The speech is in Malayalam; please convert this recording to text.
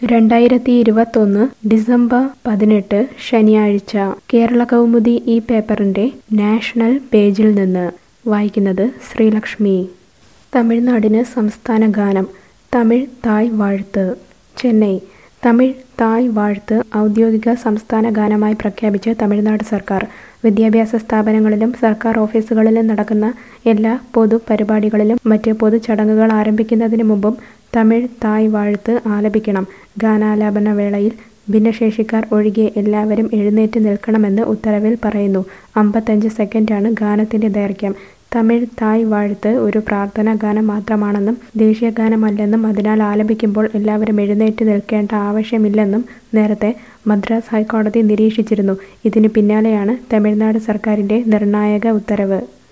രണ്ടായിരത്തി ഇരുപത്തൊന്ന് ഡിസംബർ പതിനെട്ട് ശനിയാഴ്ച കേരള കൗമുദി ഈ പേപ്പറിന്റെ നാഷണൽ പേജിൽ നിന്ന് വായിക്കുന്നത് ശ്രീലക്ഷ്മി തമിഴ്നാടിന് സംസ്ഥാന ഗാനം തമിഴ് തായ് വാഴ്ത്ത് ചെന്നൈ തമിഴ് തായ് വാഴ്ത്ത് ഔദ്യോഗിക സംസ്ഥാന ഗാനമായി പ്രഖ്യാപിച്ച് തമിഴ്നാട് സർക്കാർ വിദ്യാഭ്യാസ സ്ഥാപനങ്ങളിലും സർക്കാർ ഓഫീസുകളിലും നടക്കുന്ന എല്ലാ പൊതു പരിപാടികളിലും മറ്റ് പൊതുചടങ്ങുകൾ ആരംഭിക്കുന്നതിന് മുമ്പും തമിഴ് തായ് വാഴ്ത്ത് ആലപിക്കണം ഗാനാലാപന വേളയിൽ ഭിന്നശേഷിക്കാർ ഒഴികെ എല്ലാവരും എഴുന്നേറ്റ് നിൽക്കണമെന്ന് ഉത്തരവിൽ പറയുന്നു അമ്പത്തഞ്ച് സെക്കൻഡാണ് ഗാനത്തിന്റെ ദൈർഘ്യം തമിഴ് തായ് വാഴ്ത്ത് ഒരു പ്രാർത്ഥനാ ഗാനം മാത്രമാണെന്നും ദേശീയ ഗാനമല്ലെന്നും അതിനാൽ ആലപിക്കുമ്പോൾ എല്ലാവരും എഴുന്നേറ്റ് നിൽക്കേണ്ട ആവശ്യമില്ലെന്നും നേരത്തെ മദ്രാസ് ഹൈക്കോടതി നിരീക്ഷിച്ചിരുന്നു ഇതിന് പിന്നാലെയാണ് തമിഴ്നാട് സർക്കാരിന്റെ നിർണായക ഉത്തരവ്